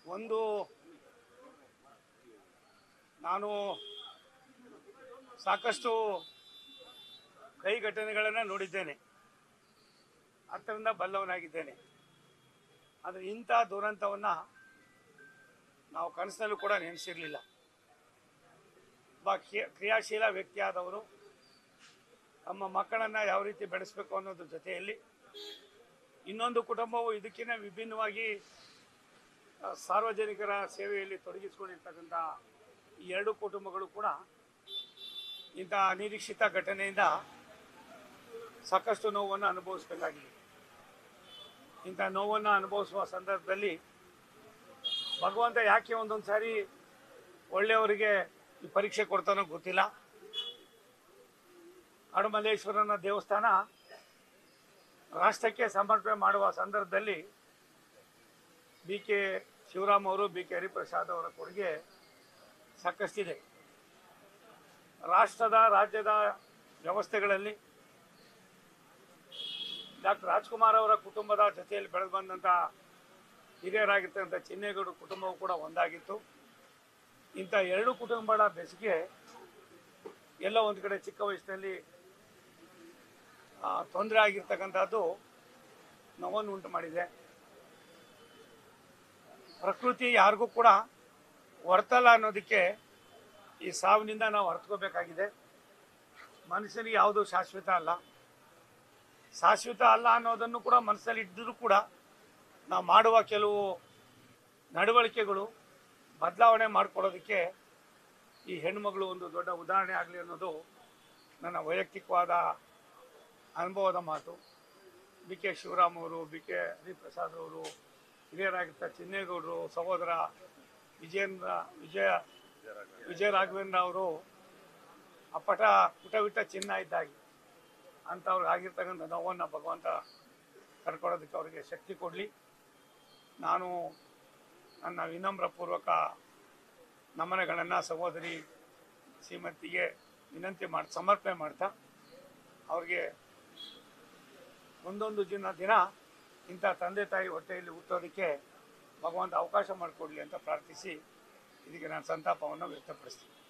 ಒಂದು ನಾನು ಸಾಕಷ್ಟು ಕೈ ಘಟನೆಗಳನ್ನು ನೋಡಿದ್ದೇನೆ ಹತ್ತರಿಂದ ಬಲ್ಲವನಾಗಿದ್ದೇನೆ ಆದರೆ ಇಂಥ ದುರಂತವನ್ನು ನಾವು ಕನಸಿನಲ್ಲೂ ಕೂಡ ನೆನೆಸಿರಲಿಲ್ಲ ಒಬ್ಬ ಕ್ರಿಯಾ- ಕ್ರಿಯಾಶೀಲ ವ್ಯಕ್ತಿಯಾದವರು ತಮ್ಮ ಮಕ್ಕಳನ್ನು ಯಾವ ರೀತಿ ಬೆಳೆಸಬೇಕು ಅನ್ನೋದ್ರ ಜೊತೆಯಲ್ಲಿ ಇನ್ನೊಂದು ಕುಟುಂಬವು ಇದಕ್ಕಿಂತ ವಿಭಿನ್ನವಾಗಿ ಆ, ಸಾರ್ವಜನಿಕರ ಸೇವೆಯಲ್ಲಿ ತೊಡಗಿಸಿಕೊಂಡಿರ್ತಕ್ಕಂಥ ಈ ಎರಡು ಕುಟುಂಬಗಳು ಕೂಡ ಇಂಥ ಅನಿರೀಕ್ಷಿತ ಘಟನೆಯಿಂದ ಸಾಕಷ್ಟು ನೋವನ್ನು ಅನುಭವಿಸಬೇಕಾಗಿದೆ ಇಂಥ ನೋವನ್ನು ಅನುಭವಿಸುವ ಸಂದರ್ಭದಲ್ಲಿ ಭಗವಂತ ಯಾಕೆ ಒಂದೊಂದು ಸಾರಿ ಒಳ್ಳೆಯವರಿಗೆ ಈ ಪರೀಕ್ಷೆ ಕೊಡ್ತಾನೋ ಗೊತ್ತಿಲ್ಲ ಅಡಮಲ್ಲೇಶ್ವರನ ದೇವಸ್ಥಾನ ರಾಷ್ಟ್ರಕ್ಕೆ ಸಮರ್ಪಣೆ ಮಾಡುವ ಸಂದರ್ಭದಲ್ಲಿ ಬಿ ಕೆ ಶಿವರಾಮ್ ಅವರು ಬಿ ಕೆ ಹರಿಪ್ರಸಾದ್ ಅವರ ಕೊಡುಗೆ ಸಾಕಷ್ಟಿದೆ ರಾಷ್ಟ್ರದ ರಾಜ್ಯದ ವ್ಯವಸ್ಥೆಗಳಲ್ಲಿ ಡಾಕ್ಟರ್ ರಾಜ್ಕುಮಾರ್ ಅವರ ಕುಟುಂಬದ ಜೊತೆಯಲ್ಲಿ ಬೆಳೆದು ಬಂದಂಥ ಹಿರಿಯರಾಗಿರ್ತಕ್ಕಂಥ ಚಿನ್ನೇಗೌಡ ಕುಟುಂಬವು ಕೂಡ ಒಂದಾಗಿತ್ತು ಇಂಥ ಎರಡು ಕುಟುಂಬಗಳ ಬೆಸುಗೆ ಎಲ್ಲ ಒಂದು ಕಡೆ ಚಿಕ್ಕ ವಯಸ್ಸಿನಲ್ಲಿ ತೊಂದರೆ ಆಗಿರ್ತಕ್ಕಂಥದ್ದು ನೋವನ್ನು ಉಂಟು ಮಾಡಿದೆ ಪ್ರಕೃತಿ ಯಾರಿಗೂ ಕೂಡ ಹೊರ್ತಲ್ಲ ಅನ್ನೋದಕ್ಕೆ ಈ ಸಾವಿನಿಂದ ನಾವು ಅರ್ಥಕೋಬೇಕಾಗಿದೆ ಮನುಷ್ಯನಿಗೆ ಯಾವುದು ಶಾಶ್ವತ ಅಲ್ಲ ಶಾಶ್ವತ ಅಲ್ಲ ಅನ್ನೋದನ್ನು ಕೂಡ ಮನಸ್ಸಲ್ಲಿ ಇದ್ದರೂ ಕೂಡ ನಾವು ಮಾಡುವ ಕೆಲವು ನಡವಳಿಕೆಗಳು ಬದಲಾವಣೆ ಮಾಡಿಕೊಡೋದಕ್ಕೆ ಈ ಹೆಣ್ಮಗಳು ಒಂದು ದೊಡ್ಡ ಉದಾಹರಣೆ ಆಗಲಿ ಅನ್ನೋದು ನನ್ನ ವೈಯಕ್ತಿಕವಾದ ಅನುಭವದ ಮಾತು ಬಿ ಕೆ ಶಿವರಾಮ್ ಅವರು ಬಿ ಕೆ ಹರಿಪ್ರಸಾದ್ ಅವರು ಹಿರಿಯರಾಗಿರ್ತ ಚಿನ್ನೇಗೌಡರು ಸಹೋದರ ವಿಜೇಂದ್ರ ವಿಜಯ ವಿಜಯ ರಾಘವೇಂದ್ರ ಅವರು ಅಪ್ಪಟ ಪುಟವಿಟ್ಟ ಚಿನ್ನ ಇದ್ದಾಗಿ ಅಂಥವ್ರಿಗೆ ಆಗಿರ್ತಕ್ಕಂಥ ನೋವನ್ನು ಭಗವಂತ ಕರ್ಕೊಳ್ಳೋದಕ್ಕೆ ಅವರಿಗೆ ಶಕ್ತಿ ಕೊಡಲಿ ನಾನು ನನ್ನ ವಿನಮ್ರಪೂರ್ವಕ ನಮನಗಳನ್ನು ಸಹೋದರಿ ಶ್ರೀಮತಿಗೆ ವಿನಂತಿ ಮಾಡಿ ಸಮರ್ಪಣೆ ಮಾಡ್ತಾ ಅವ್ರಿಗೆ ಒಂದೊಂದು ದಿನ ದಿನ ಇಂಥ ತಂದೆ ತಾಯಿ ಹೊಟ್ಟೆಯಲ್ಲಿ ಹುಟ್ಟೋದಕ್ಕೆ ಭಗವಂತ ಅವಕಾಶ ಮಾಡಿಕೊಡ್ಲಿ ಅಂತ ಪ್ರಾರ್ಥಿಸಿ ಇದಕ್ಕೆ ನಾನು ಸಂತಾಪವನ್ನು ವ್ಯಕ್ತಪಡಿಸ್ತೀನಿ